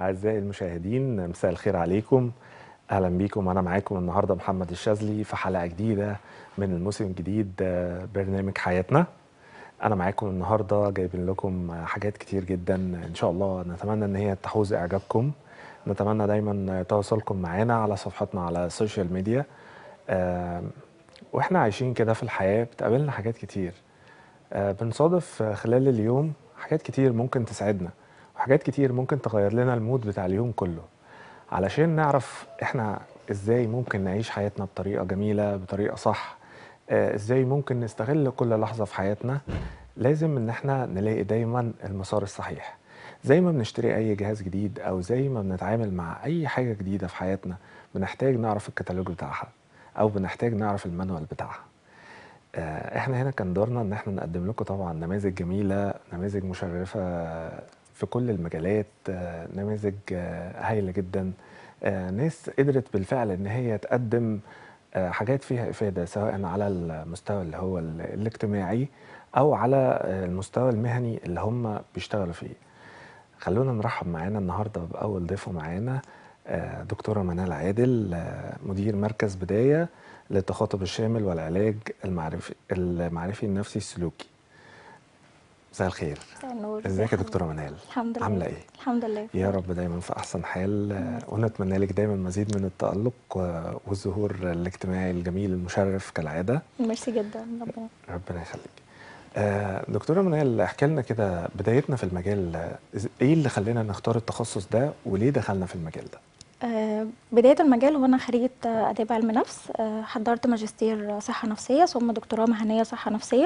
أعزائي المشاهدين مساء الخير عليكم أهلا بيكم أنا معاكم النهاردة محمد الشاذلي في حلقة جديدة من الموسم الجديد آه، برنامج حياتنا أنا معاكم النهاردة جايبين لكم آه، حاجات كتير جدا إن شاء الله نتمنى إن هي تحوز إعجابكم نتمنى دايما تواصلكم معانا على صفحاتنا على السوشيال ميديا آه، وإحنا عايشين كده في الحياة بتقابلنا حاجات كتير آه، بنصادف آه، خلال اليوم حاجات كتير ممكن تسعدنا وحاجات كتير ممكن تغير لنا المود بتاع اليوم كله علشان نعرف احنا ازاي ممكن نعيش حياتنا بطريقة جميلة بطريقة صح آه، ازاي ممكن نستغل كل لحظة في حياتنا لازم ان احنا نلاقي دايما المسار الصحيح زي ما بنشتري اي جهاز جديد او زي ما بنتعامل مع اي حاجة جديدة في حياتنا بنحتاج نعرف الكتالوج بتاعها او بنحتاج نعرف المانوال بتاعها آه، احنا هنا كان دورنا ان احنا نقدم لكم طبعا نماذج جميله نماذج مشرفه في كل المجالات آه، نماذج آه، هايله جدا آه، ناس قدرت بالفعل ان هي تقدم آه، حاجات فيها افاده سواء على المستوى اللي هو ال- الاجتماعي او على آه، المستوى المهني اللي هم بيشتغلوا فيه خلونا نرحب معانا النهارده باول ضيفه معانا آه، دكتوره منال عادل آه، مدير مركز بدايه للتخاطب الشامل والعلاج المعرفي المعرفي النفسي السلوكي مساء الخير مساء النور ازيك يا ازي دكتوره حضرتك؟ منال الحمد لله عامله ايه الحمد لله يا رب دايما في احسن حال آه، ونتمنى لك دايما مزيد من التالق و- والظهور الاجتماعي الجميل المشرف كالعاده ميرسي جدا ربنا ربنا يخليك آه، دكتوره منال احكي لنا كده بدايتنا في المجال آه، إز- ايه اللي خلينا نختار التخصص ده وليه دخلنا في المجال ده آه، بداية المجال هو أنا خريجة آه، آداب علم نفس آه، حضرت ماجستير صحة نفسية ثم دكتوراه مهنية صحة نفسية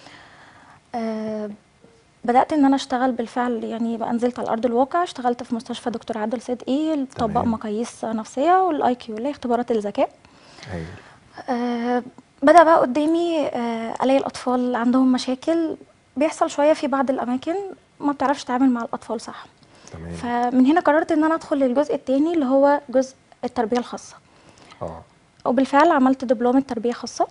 آه، بدأت إن أنا أشتغل بالفعل يعني بقى نزلت على أرض الواقع اشتغلت في مستشفى دكتور عادل صدقي طبق تمام. مقاييس نفسية والآي كيو اللي هي اختبارات الذكاء هايل آه، بدأ بقى قدامي آه، ألاقي الأطفال عندهم مشاكل بيحصل شوية في بعض الأماكن ما بتعرفش تتعامل مع الأطفال صح تمام فمن هنا قررت ان انا ادخل للجزء الثاني اللي هو جزء التربيه الخاصه اه وبالفعل عملت دبلومه تربيه خاصه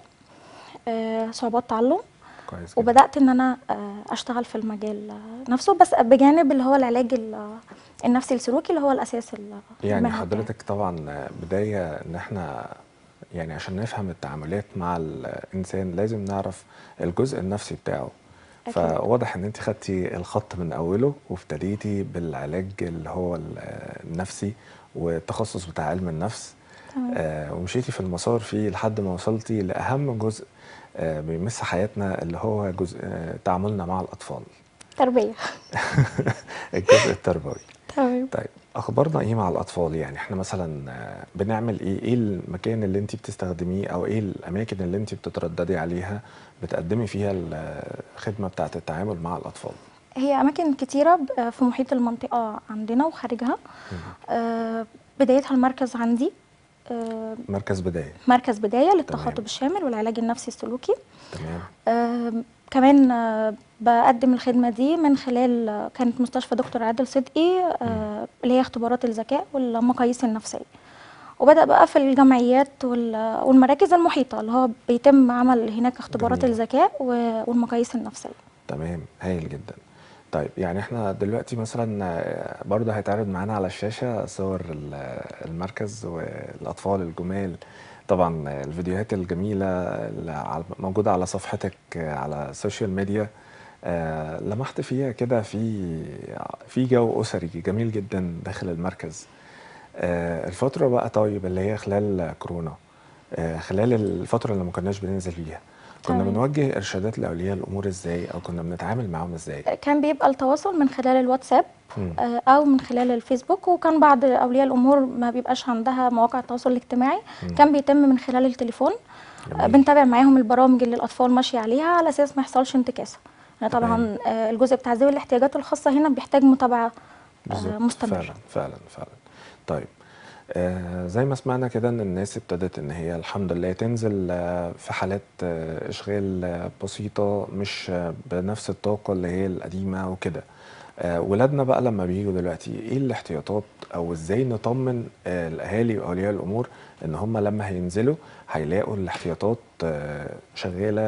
آه، صعوبات تعلم كويس جدا وبدات ان انا آه، اشتغل في المجال آه، نفسه بس بجانب اللي هو العلاج ال- النفسي السلوكي اللي هو الاساس ال- يعني المهني حضرتك طبعا بداية ان احنا يعني عشان نفهم التعاملات مع الانسان لازم نعرف الجزء النفسي بتاعه أكيد. فواضح ان انت خدتي الخط من اوله وابتديتي بالعلاج اللي هو ال- النفسي والتخصص بتاع علم النفس تمام. آه ومشيتي في المسار فيه لحد ما وصلتي لاهم جزء آه بيمس حياتنا اللي هو جزء آه تعاملنا مع الاطفال تربيه الجزء التربوي تمام طيب اخبارنا ايه مع الاطفال يعني احنا مثلا آه، بنعمل ايه ايه المكان اللي انت بتستخدميه او ايه الاماكن اللي انت بتترددي عليها بتقدمي فيها الخدمه بتاعه التعامل مع الاطفال هي اماكن كتيره ب- آه، في محيط المنطقه عندنا وخارجها آه، بدايتها المركز عندي آه، مركز بدايه مركز بدايه تمام. للتخاطب الشامل والعلاج النفسي السلوكي تمام آم، كمان آه، بقدم الخدمة دي من خلال آه، كانت مستشفى دكتور عادل صدقي آه، اللي هي اختبارات الذكاء والمقاييس النفسية وبدأ بقى في الجمعيات وال- والمراكز المحيطة اللي هو بيتم عمل هناك اختبارات جميل. الذكاء و- والمقاييس النفسية تمام هايل جدا طيب يعني احنا دلوقتي مثلا آه، برضه هيتعرض معانا على الشاشه صور ال- المركز والاطفال الجمال طبعا آه، الفيديوهات الجميله اللي على- موجوده على صفحتك آه، على السوشيال ميديا آه، لمحت فيها كده في في جو اسري جميل جدا داخل المركز آه، الفتره بقى طيب اللي هي خلال كورونا آه، خلال الفتره اللي ما كناش بننزل فيها كنا تمام. بنوجه ارشادات لاولياء الامور ازاي او كنا بنتعامل معاهم ازاي كان بيبقى التواصل من خلال الواتساب مم. آه، او من خلال الفيسبوك وكان بعض اولياء الامور ما بيبقاش عندها مواقع التواصل الاجتماعي مم. كان بيتم من خلال التليفون آه، جميل. بنتابع معاهم البرامج اللي الاطفال ماشيه عليها على اساس ما يحصلش انتكاسه يعني تمام. طبعا آه، الجزء بتاع ذوي الاحتياجات الخاصه هنا بيحتاج متابعه آه، بالظبط مستمره فعلا فعلا فعلا طيب آه زي ما سمعنا كده ان الناس ابتدت ان هي الحمد لله تنزل آه في حالات آه اشغال آه بسيطه مش آه بنفس الطاقه اللي هي القديمه وكده آه ولادنا بقى لما بيجوا دلوقتي ايه الاحتياطات او ازاي نطمن آه الاهالي واولياء الامور ان هم لما هينزلوا هيلاقوا الاحتياطات آه شغاله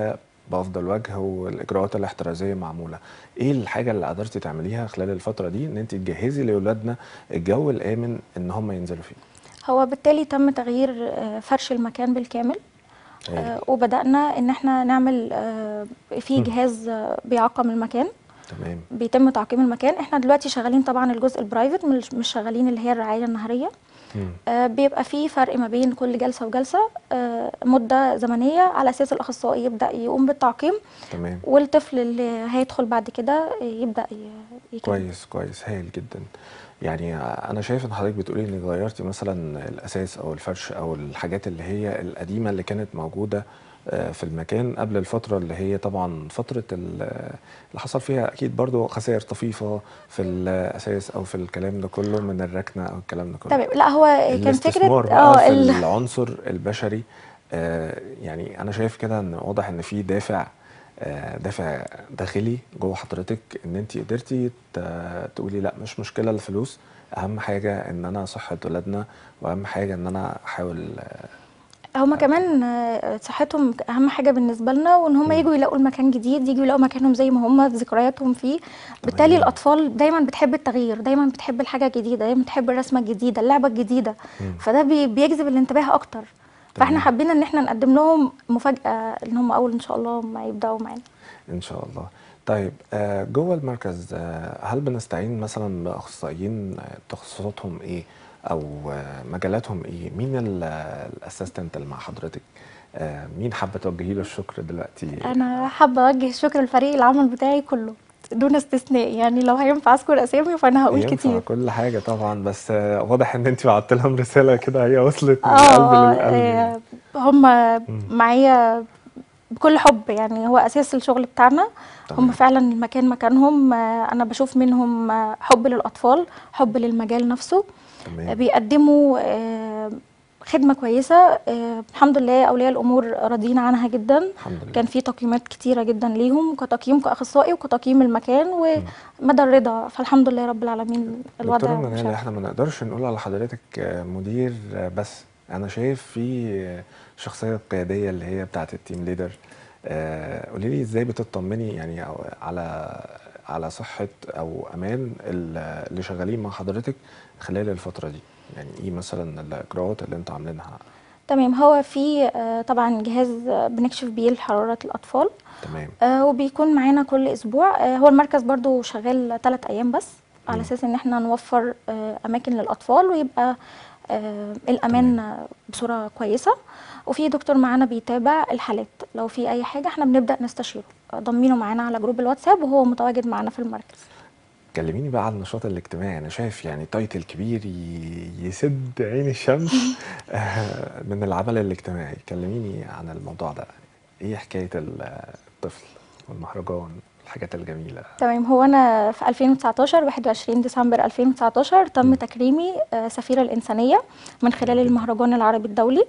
بافضل وجه والاجراءات الاحترازيه معموله ايه الحاجه اللي قدرتي تعمليها خلال الفتره دي ان انت تجهزي لاولادنا الجو الامن ان هم ينزلوا فيه هو بالتالي تم تغيير آه، فرش المكان بالكامل هايل. آه، وبدأنا ان احنا نعمل آه، في جهاز آه، بيعقم المكان تمام بيتم تعقيم المكان احنا دلوقتي شغالين طبعا الجزء البرايفت مش مش شغالين اللي هي الرعاية النهارية مم. آه، بيبقى في فرق ما بين كل جلسة وجلسة آه، مدة زمنية على أساس الأخصائي يبدأ يقوم بالتعقيم تمام والطفل اللي هيدخل بعد كده يبدأ ي- يكمل كويس كويس هايل جدا يعني انا شايف ان حضرتك بتقولي انك غيرتي مثلا الاساس او الفرش او الحاجات اللي هي القديمه اللي كانت موجوده آه، في المكان قبل الفتره اللي هي طبعا فتره ال- اللي حصل فيها اكيد برضو خسائر طفيفه في الاساس او في الكلام ده كله من الركنه او الكلام ده كله تمام لا هو كان الاستثمار فكرة بقى في ال- العنصر البشري آه، يعني انا شايف كده ان واضح ان في دافع آه، دافع داخلي جوه حضرتك ان انت قدرتي ت- تقولي لا مش مشكله الفلوس اهم حاجه ان انا صحه ولادنا واهم حاجه ان انا احاول آه، هما كمان آه، صحتهم اهم حاجه بالنسبه لنا وان هم يجوا يلاقوا المكان جديد يجوا يلاقوا مكانهم زي ما هم ذكرياتهم فيه بالتالي تمام. الاطفال دايما بتحب التغيير دايما بتحب الحاجه الجديده دايما بتحب الرسمه الجديده اللعبه الجديده فده بي- بيجذب الانتباه اكتر فاحنا تمام. حابين ان احنا نقدم لهم مفاجاه ان هم اول ان شاء الله ما يبداوا معانا ان شاء الله طيب آه، جوه المركز آه، هل بنستعين مثلا باخصائيين آه، تخصصاتهم ايه او آه، مجالاتهم ايه مين الاسيستنت اللي مع حضرتك آه، مين حابه توجهي له الشكر دلوقتي انا حابه اوجه الشكر لفريق العمل بتاعي كله دون استثناء يعني لو هينفع اذكر اسامي فانا هقول ينفع كتير كل حاجه طبعا بس آه، واضح ان انت بعت لهم رساله كده هي وصلت من اه القلب آه، للقلب آه، هم معايا بكل حب يعني هو اساس الشغل بتاعنا تمام. هم فعلا المكان مكانهم آه، انا بشوف منهم آه، حب للاطفال حب للمجال نفسه آه، تمام بيقدموا آه، خدمه كويسه آه، الحمد لله اولياء الامور راضيين عنها جدا الحمد لله كان في تقييمات كتيره جدا ليهم كتقييم كاخصائي وكتقييم المكان ومدى الرضا فالحمد لله رب العالمين الوضع دكتورة مش منال عارفة. احنا ما نقدرش نقول على حضرتك آه، مدير آه، بس انا شايف في آه، شخصية قيادية اللي هي بتاعة التيم ليدر قولي لي ازاي بتطمني يعني أو على على صحة او امان ال- اللي شغالين مع حضرتك خلال الفترة دي يعني ايه مثلا الاجراءات اللي انتوا عاملينها تمام هو في آه، طبعا جهاز آه، بنكشف بيه حرارة الأطفال تمام آه، وبيكون معانا كل أسبوع آه، هو المركز برضو شغال ثلاث أيام بس على مم. أساس إن احنا نوفر آه، أماكن للأطفال ويبقى آه، الأمان آه، بصورة كويسة وفي دكتور معانا بيتابع الحالات لو في أي حاجة احنا بنبدأ نستشيره آه، ضمينه معانا على جروب الواتساب وهو متواجد معانا في المركز كلميني بقى على النشاط الاجتماعي انا شايف يعني تايتل كبير ي- يسد عين الشمس آه، من العمل الاجتماعي كلميني عن الموضوع ده ايه حكاية ال- الطفل والمهرجان الحاجات الجميلة تمام هو انا في 2019 21 ديسمبر 2019 تم مم. تكريمي آه، سفيرة الإنسانية من خلال جميل. المهرجان العربي الدولي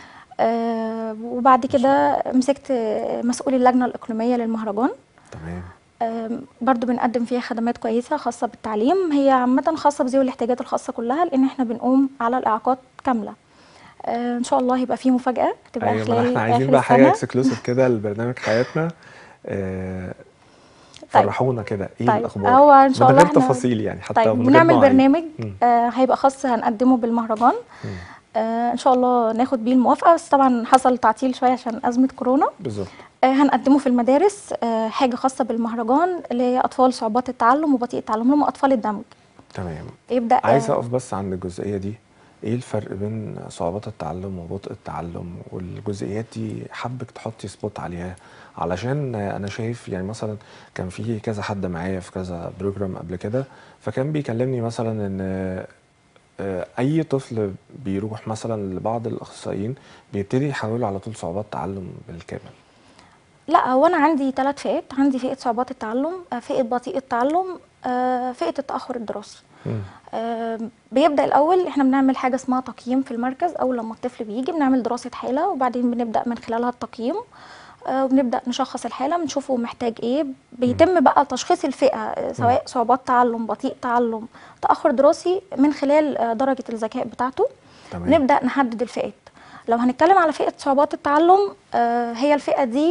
آه، وبعد كده مسكت آه، مسؤول اللجنة الإقليمية للمهرجان تمام آم، برضو بنقدم فيها خدمات كويسة خاصة بالتعليم هي عامة خاصة بذوي الاحتياجات الخاصة كلها لأن احنا بنقوم على الإعاقات كاملة آه، إن شاء الله هيبقى في مفاجأة تبقى ايوه ما خلال احنا عايزين آخر بقى حاجة السنة اكسكلوسيف كده لبرنامج حياتنا آه، طيب. فرحونا كده ايه طيب، الاخبار هو إن شاء من الله غير إحنا- تفاصيل يعني حتى طيب من غير بنعمل مواعيد. برنامج مم. آه هيبقى خاص هنقدمه بالمهرجان مم. آه ان شاء الله ناخد بيه الموافقه بس طبعا حصل تعطيل شويه عشان ازمه كورونا بالظبط آه هنقدمه في المدارس آه حاجه خاصه بالمهرجان اللي هي اطفال صعوبات التعلم وبطيء التعلم هم اطفال الدمج تمام يبدا آه، عايز اقف بس عند الجزئيه دي ايه الفرق بين صعوبات التعلم وبطء التعلم والجزئيات دي حابك تحطي سبوت عليها علشان انا شايف يعني مثلا كان في كذا حد معايا في كذا بروجرام قبل كده فكان بيكلمني مثلا ان آه، اي طفل بيروح مثلا لبعض الاخصائيين بيبتدي يحولوا على طول صعوبات تعلم بالكامل لا هو انا عندي ثلاث فئات عندي فئه صعوبات التعلم آه فئه بطيء التعلم آه فئه التاخر الدراسي مم. آه، بيبدأ الأول احنا بنعمل حاجة اسمها تقييم في المركز أول لما الطفل بيجي بنعمل دراسة حالة وبعدين بنبدأ من خلالها التقييم آه، وبنبدأ نشخص الحالة بنشوفه محتاج ايه بيتم بقى تشخيص الفئة آه، سواء صعوبات تعلم بطيء تعلم تأخر دراسي من خلال آه، درجة الذكاء بتاعته تمام نبدأ نحدد الفئات لو هنتكلم على فئة صعوبات التعلم آه، هي الفئة دي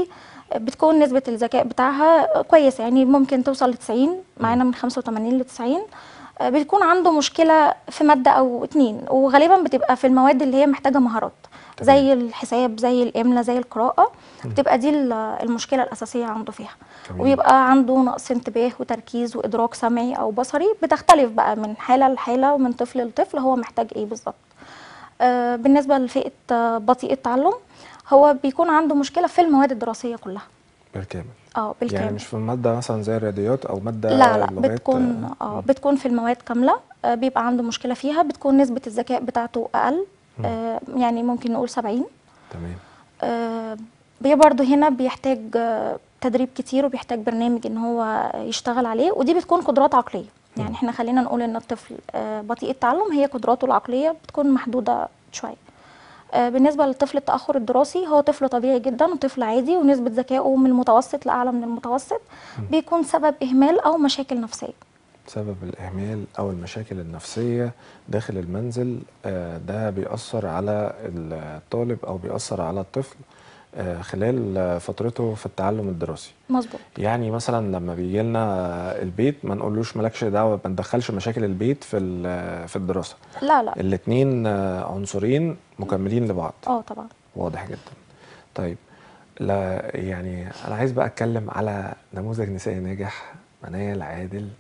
بتكون نسبة الذكاء بتاعها كويسة يعني ممكن توصل ل 90 معانا من 85 ل 90 آه، بتكون عنده مشكلة في مادة أو اتنين وغالبا بتبقى في المواد اللي هي محتاجة مهارات زي الحساب زي الإملاء زي القراءة بتبقى دي ال- المشكلة الأساسية عنده فيها تمام. ويبقى عنده نقص انتباه وتركيز وإدراك سمعي أو بصري بتختلف بقى من حالة لحالة ومن طفل لطفل هو محتاج إيه بالظبط آه، بالنسبة لفئة آه، بطيء التعلم هو بيكون عنده مشكلة في المواد الدراسية كلها بالكامل اه بالكامل يعني مش في ماده مثلا زي الرياضيات او ماده لا لا لغات بتكون آه، اه بتكون في المواد كاملة آه، بيبقى عنده مشكلة فيها بتكون نسبة الذكاء بتاعته أقل آه، يعني ممكن نقول 70 تمام آه، بي برضه هنا بيحتاج آه، تدريب كتير وبيحتاج برنامج ان هو يشتغل عليه ودي بتكون قدرات عقليه يعني احنا خلينا نقول ان الطفل آه، بطيء التعلم هي قدراته العقليه بتكون محدوده شويه آه، بالنسبه للطفل التاخر الدراسي هو طفل طبيعي جدا وطفل عادي ونسبه ذكائه من المتوسط لاعلى من المتوسط بيكون سبب اهمال او مشاكل نفسيه سبب الإهمال أو المشاكل النفسية داخل المنزل آه، ده بيأثر على الطالب أو بيأثر على الطفل آه، خلال آه، فترته في التعلم الدراسي مظبوط يعني مثلا لما بيجي لنا البيت ما نقولوش مالكش دعوة ما ندخلش مشاكل البيت في ال- في الدراسة لا لا الاتنين آه، عنصرين مكملين لبعض اه طبعا واضح جدا طيب لا يعني انا عايز بقى اتكلم على نموذج نسائي ناجح منال عادل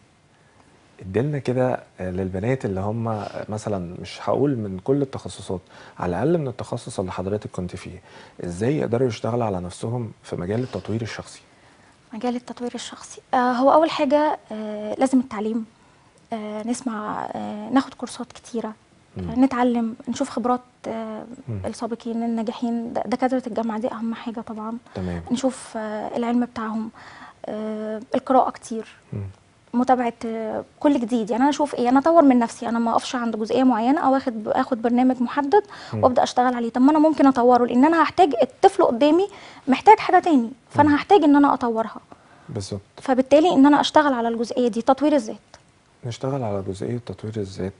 اديلنا كده آه، للبنات اللي هم مثلا مش هقول من كل التخصصات على الاقل من التخصص اللي حضرتك كنت فيه ازاي يقدروا يشتغلوا على نفسهم في مجال التطوير الشخصي مجال التطوير الشخصي آه هو اول حاجه آه لازم التعليم آه نسمع آه ناخد كورسات كتيره مم. آه نتعلم نشوف خبرات آه مم. السابقين الناجحين د- دكاتره الجامعه دي اهم حاجه طبعا تمام نشوف آه العلم بتاعهم آه القراءه كتير مم. متابعه آه كل جديد يعني انا اشوف ايه انا اطور من نفسي انا ما اقفش عند جزئيه معينه او اخد اخد برنامج محدد مم. وابدا اشتغل عليه طب ما انا ممكن اطوره لان انا هحتاج الطفل قدامي محتاج حاجه تاني فانا هحتاج ان انا اطورها بالظبط فبالتالي ان انا اشتغل على الجزئيه دي تطوير الذات نشتغل على جزئية تطوير الذات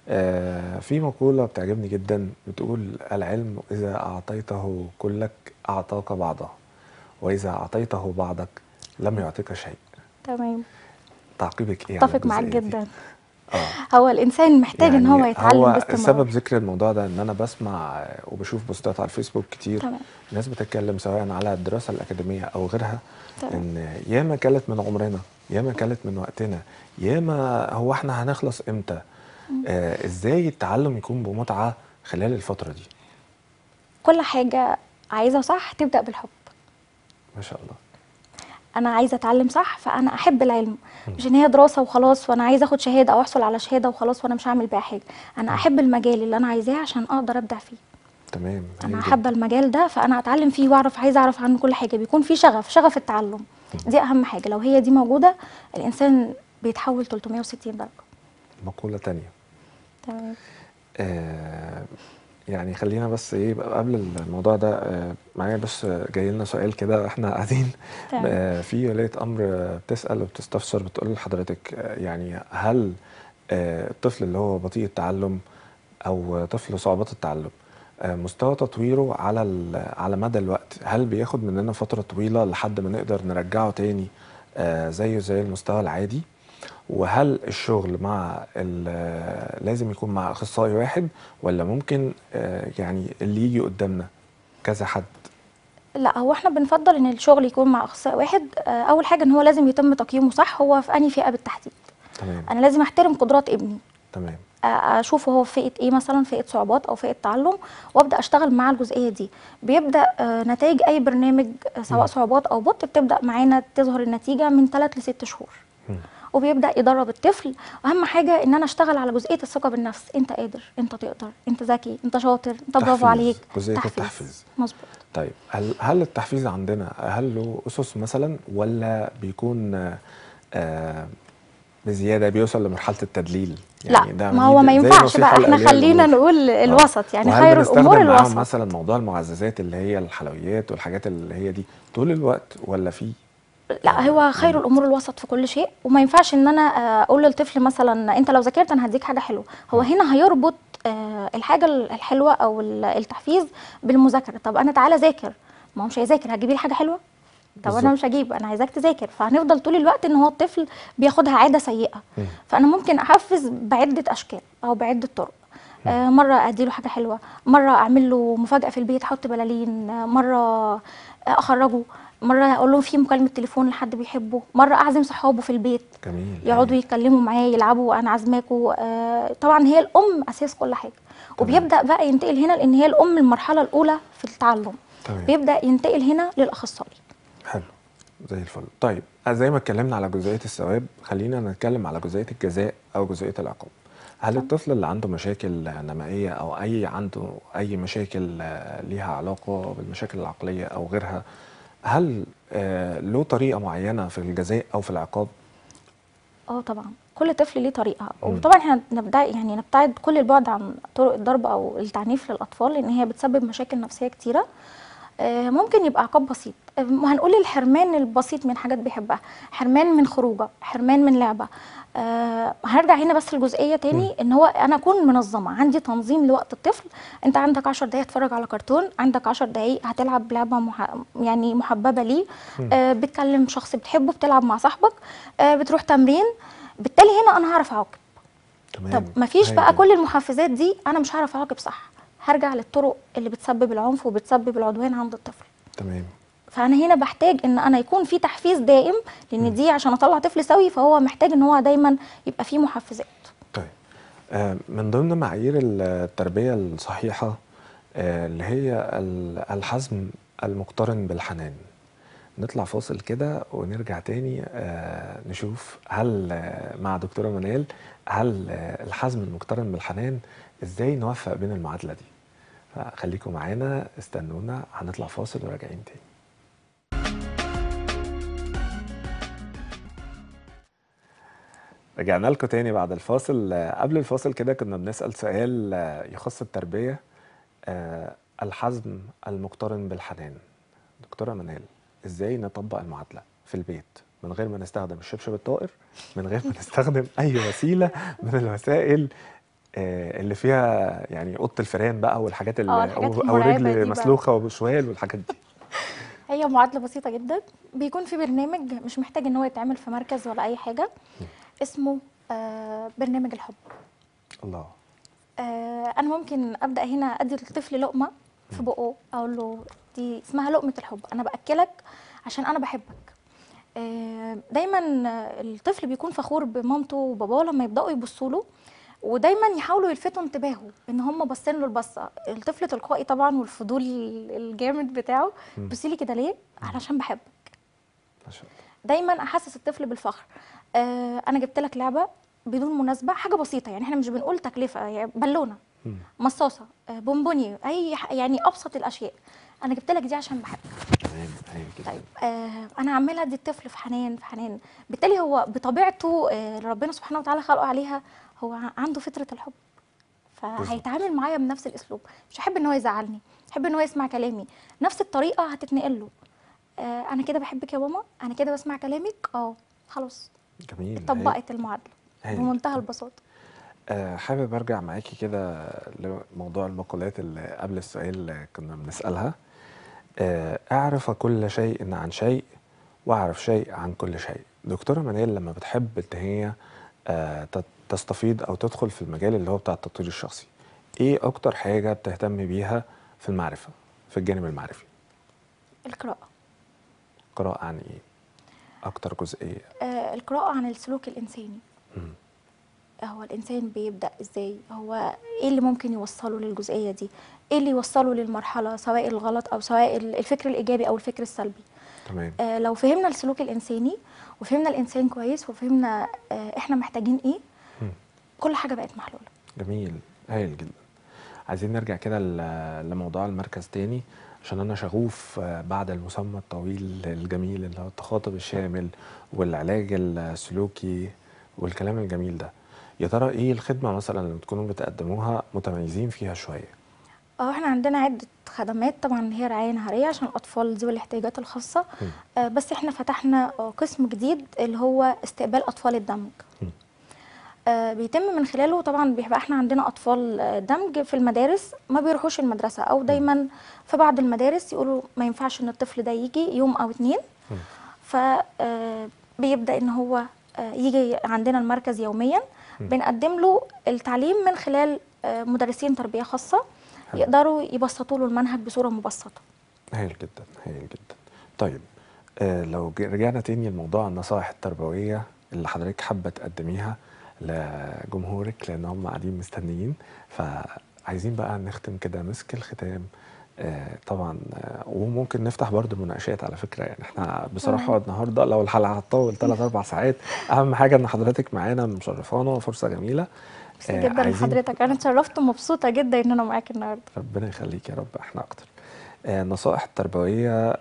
آه في مقولة بتعجبني جدا بتقول العلم إذا أعطيته كلك أعطاك بعضه وإذا أعطيته بعضك لم يعطيك شيء تمام تعقيبك إيه على اتفق معاك الجزئية دي؟ جدا آه. هو الانسان محتاج ان هو يعني يتعلم هو باستمرار سبب ذكر الموضوع ده ان انا بسمع آه، وبشوف بوستات على الفيسبوك كتير تمام. ناس بتتكلم سواء على الدراسه الاكاديميه او غيرها تمام. ان ياما كلت من عمرنا ياما كلت من وقتنا ياما هو احنا هنخلص امتى آه ازاي التعلم يكون بمتعه خلال الفتره دي كل حاجه عايزه صح تبدا بالحب ما شاء الله انا عايزه اتعلم صح فانا احب العلم مش ان هي دراسه وخلاص وانا عايزه اخد شهاده او احصل على شهاده وخلاص وانا مش هعمل بيها حاجه انا احب المجال اللي انا عايزاه عشان اقدر ابدع فيه تمام انا هايل حابه جدا. المجال ده فانا اتعلم فيه واعرف عايزه اعرف عنه كل حاجه بيكون في شغف شغف التعلم دي اهم حاجه لو هي دي موجوده الانسان بيتحول 360 درجه مقوله تانية تمام آه يعني خلينا بس ايه بقى قبل الموضوع ده آه معايا بس جاي لنا سؤال كده واحنا قاعدين تمام. آه في ولية امر آه، بتسال وبتستفسر بتقول لحضرتك آه يعني هل آه الطفل اللي هو بطيء التعلم او طفل صعوبات التعلم آه مستوى تطويره على ال- على مدى الوقت هل بياخد مننا فتره طويله لحد ما نقدر نرجعه تاني آه زيه زي المستوى العادي وهل الشغل مع ال- لازم يكون مع اخصائي واحد ولا ممكن آه، يعني اللي يجي قدامنا كذا حد لا هو احنا بنفضل ان الشغل يكون مع اخصائي واحد آه، اول حاجه ان هو لازم يتم تقييمه صح هو في انهي فئه بالتحديد تمام انا لازم احترم قدرات ابني تمام آه، اشوفه هو في فئه ايه مثلا فئه صعوبات او فئه تعلم وابدا اشتغل مع الجزئيه دي بيبدا آه، نتائج اي برنامج آه، سواء صعوبات او بط بتبدا معانا تظهر النتيجه من 3 ل 6 شهور مم. وبيبدا يدرب الطفل اهم حاجه ان انا اشتغل على جزئيه الثقه بالنفس انت قادر انت تقدر انت ذكي انت شاطر انت برافو تحفيز، عليك جزئية التحفيز. مظبوط طيب هل هل التحفيز عندنا هل له اسس مثلا ولا بيكون آه، آه، بزياده بيوصل لمرحله التدليل لا ما هو ما زي ينفعش نصيحة بقى احنا لأولياء خلينا الأمور. نقول آه. الوسط يعني وهل خير بنستخدم الامور معاهم الوسط مثلا موضوع المعززات اللي هي الحلويات والحاجات اللي هي دي طول الوقت ولا في لا هو خير الامور الوسط في كل شيء وما ينفعش ان انا آه، اقول للطفل مثلا انت لو ذاكرت انا هديك حاجه حلوه هو هنا هيربط آه، الحاجه الحلوه او ال- التحفيز بالمذاكره طب انا تعالى ذاكر ما هو مش هيذاكر هتجيبي لي حاجه حلوه طب بالظبط. انا مش هجيب انا عايزاك تذاكر فهنفضل طول الوقت ان هو الطفل بياخدها عاده سيئه مم. فانا ممكن احفز بعده اشكال او بعده طرق آه مره اديله حاجه حلوه مره اعمل له مفاجاه في البيت احط بلالين آه مره آه، اخرجه مره اقول له في مكالمه تليفون لحد بيحبه مره اعزم صحابه في البيت جميل يقعدوا هايل. يتكلموا معايا يلعبوا انا عازماكوا آه طبعا هي الام اساس كل حاجه وبيبدا بقى ينتقل هنا لان هي الام المرحله الاولى في التعلم تمام بيبدا ينتقل هنا للاخصائي حلو زي الفل طيب زي ما اتكلمنا على جزئيه الثواب خلينا نتكلم على جزئيه الجزاء او جزئيه العقاب هل الطفل اللي عنده مشاكل نمائيه او اي عنده اي مشاكل آه، ليها علاقه بالمشاكل العقليه او غيرها هل آه، له طريقه معينه في الجزاء او في العقاب اه طبعا كل طفل ليه طريقه مم. وطبعا احنا نبدا يعني نبتعد كل البعد عن طرق الضرب او التعنيف للاطفال لان هي بتسبب مشاكل نفسيه كتيره آه، ممكن يبقى عقاب بسيط آه، وهنقول الحرمان البسيط من حاجات بيحبها حرمان من خروجه حرمان من لعبه آه هنرجع هنا بس الجزئيه تاني ان هو انا اكون منظمه عندي تنظيم لوقت الطفل انت عندك 10 دقائق تتفرج على كرتون عندك 10 دقائق هتلعب لعبه مح... يعني محببه ليه آه بتكلم شخص بتحبه بتلعب مع صاحبك آه بتروح تمرين بالتالي هنا انا هعرف اعاقب تمام طب مفيش هايل بقى جدا. كل المحفزات دي انا مش هعرف اعاقب صح هرجع للطرق اللي بتسبب العنف وبتسبب العدوان عند الطفل تمام فانا هنا بحتاج ان انا يكون في تحفيز دائم لان دي عشان اطلع طفل سوي فهو محتاج ان هو دايما يبقى فيه محفزات طيب آه، من ضمن معايير التربية الصحيحة آه، اللي هي ال- الحزم المقترن بالحنان نطلع فاصل كده ونرجع تاني آه، نشوف هل آه، مع دكتورة منال هل آه، الحزم المقترن بالحنان ازاي نوفق بين المعادلة دي فخليكم معانا استنونا هنطلع فاصل وراجعين تاني رجعنا لكم تاني بعد الفاصل آه، قبل الفاصل كده كنا بنسأل سؤال آه، يخص التربية آه، الحزم المقترن بالحنان دكتورة منال ازاي نطبق المعادلة في البيت من غير ما نستخدم الشبشب الطائر من غير ما نستخدم اي وسيلة من الوسائل آه، اللي فيها يعني اوضه الفيران بقى والحاجات اللي آه، الحاجات او, أو المرعبة دي رجل بقى. مسلوخه وشوال والحاجات دي هي معادله بسيطه جدا بيكون في برنامج مش محتاج ان هو يتعمل في مركز ولا اي حاجه اسمه آه برنامج الحب الله آه انا ممكن ابدا هنا ادي للطفل لقمه في بقه اقول له دي اسمها لقمه الحب انا باكلك عشان انا بحبك آه دايما الطفل بيكون فخور بمامته وباباه لما يبداوا يبصوا له ودايما يحاولوا يلفتوا انتباهه ان هم باصين له البصه الطفل تلقائي طبعا والفضول الجامد بتاعه بصي لي كده ليه علشان بحبك ما شاء الله دايما احسس الطفل بالفخر آه انا جبت لك لعبه بدون مناسبه حاجه بسيطه يعني احنا مش بنقول تكلفه يعني بالونه مم. مصاصه آه بونبوني اي ح- يعني ابسط الاشياء انا جبت لك دي عشان بحبك تمام هايل جدا طيب آه انا عماله ادي الطفل في حنان في حنان بالتالي هو بطبيعته آه اللي ربنا سبحانه وتعالى خلقه عليها هو ع- عنده فطره الحب فهيتعامل معايا بنفس الاسلوب مش هحب ان هو يزعلني هحب ان هو يسمع كلامي نفس الطريقه هتتنقل له آه انا كده بحبك يا ماما انا كده بسمع كلامك اه خلاص جميل هايل. طبقت المعادله هايل بمنتهى جداً. البساطه آه، حابب ارجع معاكي كده لموضوع المقولات اللي قبل السؤال اللي كنا بنسالها آه، اعرف كل شيء عن شيء واعرف شيء عن كل شيء دكتوره منال لما بتحب ان هي آه، تت- تستفيض او تدخل في المجال اللي هو بتاع التطوير الشخصي ايه اكتر حاجه بتهتم بيها في المعرفه في الجانب المعرفي القراءه قراءه عن ايه اكتر جزئيه آه القراءه عن السلوك الانساني مم. هو الانسان بيبدا ازاي هو ايه اللي ممكن يوصله للجزئيه دي ايه اللي يوصله للمرحله سواء الغلط او سواء ال- الفكر الايجابي او الفكر السلبي تمام آه لو فهمنا السلوك الانساني وفهمنا الانسان كويس وفهمنا آه احنا محتاجين ايه مم. كل حاجه بقت محلوله جميل هايل جدا عايزين نرجع كده ل- لموضوع المركز تاني عشان انا شغوف آه، بعد المسمى الطويل الجميل اللي هو التخاطب الشامل والعلاج السلوكي والكلام الجميل ده يا ترى ايه الخدمه مثلا اللي بتكونوا بتقدموها متميزين فيها شويه اه احنا عندنا عدة خدمات طبعا اللي هي رعاية نهارية عشان الأطفال ذوي الاحتياجات الخاصة مم. آه بس احنا فتحنا آه، قسم جديد اللي هو استقبال أطفال الدمج مم. آه بيتم من خلاله طبعا بيبقى احنا عندنا أطفال آه، دمج في المدارس ما بيروحوش المدرسة أو دايما في بعض المدارس يقولوا ما ينفعش إن الطفل ده يجي يوم أو اتنين فبيبدأ ان هو آه، يجي عندنا المركز يوميا بنقدم له التعليم من خلال آه، مدرسين تربية خاصة حلو. يقدروا يبسطوا له المنهج بصورة مبسطة هايل جدا هايل جدا طيب آه لو ج- رجعنا تاني لموضوع النصائح التربوية اللي حضرتك حابة تقدميها لجمهورك لأن هم قاعدين مستنيين فعايزين بقى نختم كده مسك الختام آه طبعا آه وممكن نفتح برضو المناقشات على فكرة يعني احنا بصراحة النهاردة لو الحلقة هتطول ثلاث أربع ساعات أهم حاجة إن حضرتك معانا مشرفانا فرصة جميلة ميرسي آه، جدا عايزين- لحضرتك انا اتشرفت ومبسوطة جدا ان انا معاك النهاردة ربنا يخليك يا رب احنا اكتر آه، النصائح التربويه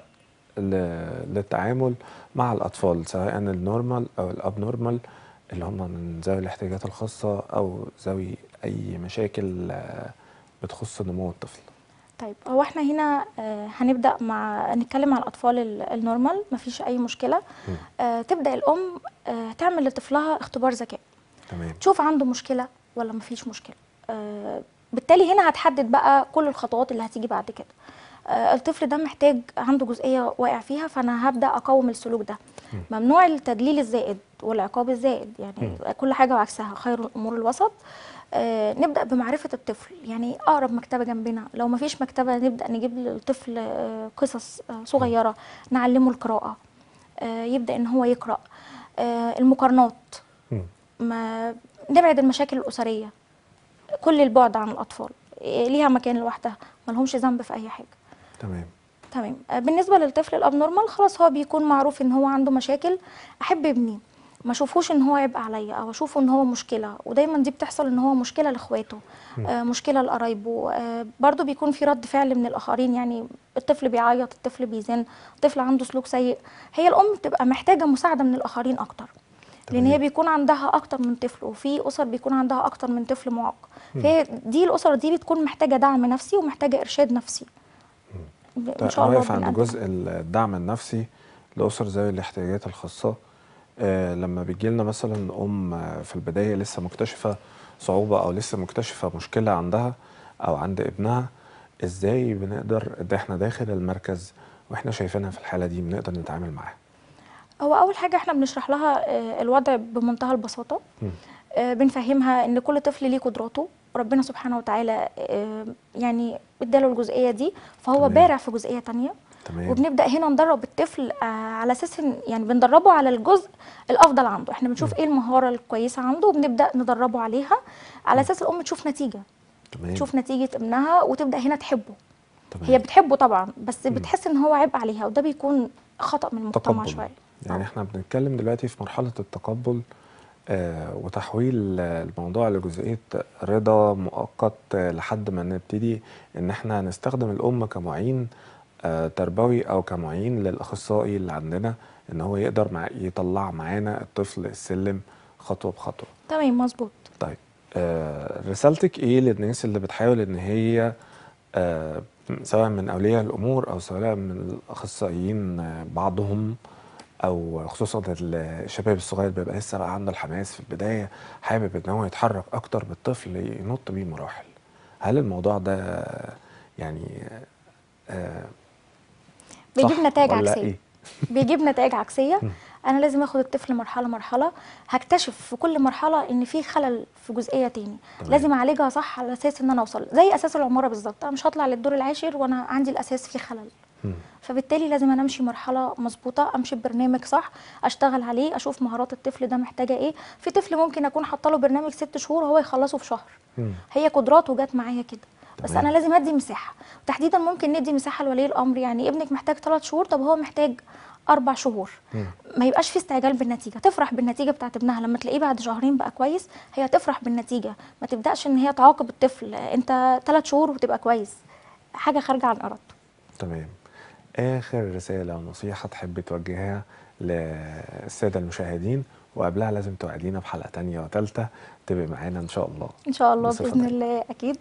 ل- للتعامل مع الاطفال سواء النورمال او الابنورمال اللي هم من ذوي الاحتياجات الخاصه او ذوي اي مشاكل آه، بتخص نمو الطفل طيب هو احنا هنا آه، هنبدأ مع نتكلم عن الأطفال ال- النورمال مفيش أي مشكلة مم. آه، تبدأ الأم آه، تعمل لطفلها اختبار ذكاء تمام تشوف عنده مشكلة ولا مفيش مشكلة آه، بالتالي هنا هتحدد بقى كل الخطوات اللي هتيجي بعد كده آه، الطفل ده محتاج عنده جزئية واقع فيها فأنا هبدأ أقوم السلوك ده ممنوع التدليل الزائد والعقاب الزائد يعني كل حاجة وعكسها خير الأمور الوسط آه، نبدأ بمعرفة الطفل يعني أقرب مكتبة جنبنا لو مفيش مكتبة نبدأ نجيب للطفل آه، قصص آه، صغيرة نعلمه القراءة آه، يبدأ إن هو يقرأ آه، المقارنات مم. ما نبعد المشاكل الأسرية كل البعد عن الأطفال إيه، ليها مكان لوحدها ملهمش ذنب في أي حاجة تمام تمام آه، بالنسبة للطفل الأبنورمال خلاص هو بيكون معروف إن هو عنده مشاكل أحب ابني ما اشوفوش ان هو عبء عليا او اشوفه ان هو مشكله ودايما دي بتحصل ان هو مشكله لاخواته آه مشكله لقرايبه آه برضو بيكون في رد فعل من الاخرين يعني الطفل بيعيط الطفل بيزن الطفل عنده سلوك سيء هي الام بتبقى محتاجه مساعده من الاخرين اكتر لان هي تمام. بيكون عندها اكتر من طفل وفي اسر بيكون عندها اكتر من طفل معاق فهي دي الاسر دي بتكون محتاجه دعم نفسي ومحتاجه ارشاد نفسي ب- ان طيب شاء الله واقف عند بنقدم. جزء الدعم النفسي لأسر ذوي الاحتياجات الخاصة آه لما بيجي لنا مثلا أم آه، في البداية لسه مكتشفة صعوبة أو لسه مكتشفة مشكلة عندها أو عند ابنها إزاي بنقدر إن إحنا داخل المركز وإحنا شايفينها في الحالة دي بنقدر نتعامل معاها هو اول حاجه احنا بنشرح لها آه، الوضع بمنتهى البساطه مم. آه، بنفهمها ان كل طفل ليه قدراته ربنا سبحانه وتعالى آه، يعني اداله الجزئيه دي فهو تمام. بارع في جزئيه تانية تمام وبنبدا هنا ندرب الطفل آه، على اساس إن- يعني بندربه على الجزء الافضل عنده احنا بنشوف ايه المهاره الكويسه عنده وبنبدا ندربه عليها على اساس الام تشوف نتيجه تمام تشوف نتيجه ابنها وتبدا هنا تحبه تمام. هي بتحبه طبعا بس بتحس ان هو عبء عليها وده بيكون خطا من المجتمع تقبل شويه يعني آه. احنا بنتكلم دلوقتي في مرحلة التقبل آه وتحويل آه، الموضوع لجزئية رضا مؤقت آه لحد ما نبتدي ان احنا نستخدم الام كمعين آه تربوي او كمعين للاخصائي اللي عندنا ان هو يقدر مع يطلع معانا الطفل السلم خطوة بخطوة تمام مظبوط طيب آه رسالتك ايه للناس اللي بتحاول ان هي آه سواء من اولياء الامور او سواء من الاخصائيين آه بعضهم او خصوصا الشباب الصغير بيبقى لسه بقى عنده الحماس في البدايه حابب ان هو يتحرك اكتر بالطفل ينط بيه مراحل هل الموضوع ده يعني آه بيجيب صح نتائج ولا عكسيه ايه؟ بيجيب نتائج عكسيه انا لازم اخد الطفل مرحله مرحله هكتشف في كل مرحله ان في خلل في جزئيه تاني تمام. لازم اعالجها صح على اساس ان انا اوصل زي اساس العماره بالظبط انا مش هطلع للدور العاشر وانا عندي الاساس فيه خلل مم. فبالتالي لازم انا امشي مرحله مظبوطه امشي ببرنامج صح اشتغل عليه اشوف مهارات الطفل ده محتاجه ايه في طفل ممكن اكون حاطه له برنامج ست شهور وهو يخلصه في شهر مم. هي قدراته جت معايا كده بس تمام. انا لازم ادي مساحه تحديدا ممكن ندي مساحه لولي الامر يعني ابنك محتاج ثلاث شهور طب هو محتاج اربع شهور مم. ما يبقاش في استعجال بالنتيجه تفرح بالنتيجه بتاعت ابنها لما تلاقيه بعد شهرين بقى كويس هي تفرح بالنتيجه ما تبداش ان هي تعاقب الطفل انت ثلاث شهور وتبقى كويس حاجه خارجه عن ارادته تمام اخر رساله ونصيحه تحب توجهها للساده المشاهدين وقبلها لازم توعدينا بحلقه تانية وثالثه تبقى معانا ان شاء الله ان شاء الله بصفة باذن دائمة. الله اكيد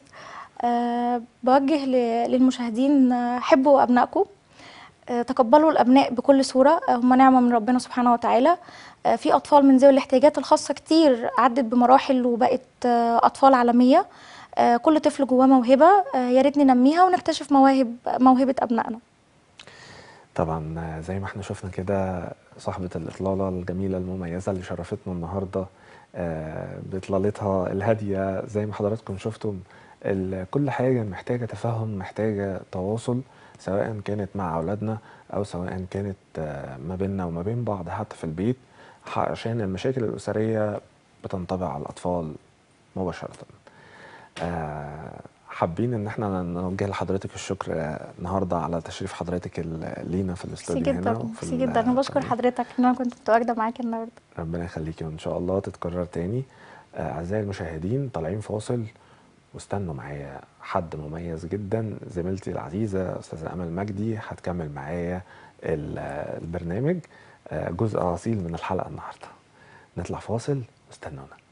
أه بوجه ل- للمشاهدين آه، حبوا ابنائكم أه تقبلوا الابناء بكل صوره آه، هم نعمه من ربنا سبحانه وتعالى أه في اطفال من ذوي الاحتياجات الخاصه كتير عدت بمراحل وبقت آه، اطفال عالميه أه كل طفل جواه موهبه أه يا ريت ننميها ونكتشف مواهب موهبه ابنائنا طبعا زي ما احنا شفنا كده صاحبة الإطلالة الجميلة المميزة اللي شرفتنا النهاردة آه، بإطلالتها الهادية زي ما حضراتكم شفتم ال- كل حاجة محتاجة تفهم محتاجة تواصل سواء كانت مع أولادنا أو سواء كانت آه، ما بيننا وما بين بعض حتى في البيت ح- عشان المشاكل الأسرية بتنطبع على الأطفال مباشرة آه، حابين ان احنا نوجه لحضرتك الشكر آه، النهارده على تشريف حضرتك ال- لينا في ميرسي الاستوديو جدا هنا وفي ميرسي جدا انا بشكر القناة. حضرتك ان انا كنت متواجده معاك النهارده ربنا يخليكي وان شاء الله تتكرر تاني آه، اعزائي المشاهدين طالعين فاصل واستنوا معايا حد مميز جدا زميلتي العزيزه استاذه امل مجدي هتكمل معايا ال- البرنامج آه، جزء اصيل من الحلقه النهارده نطلع فاصل واستنونا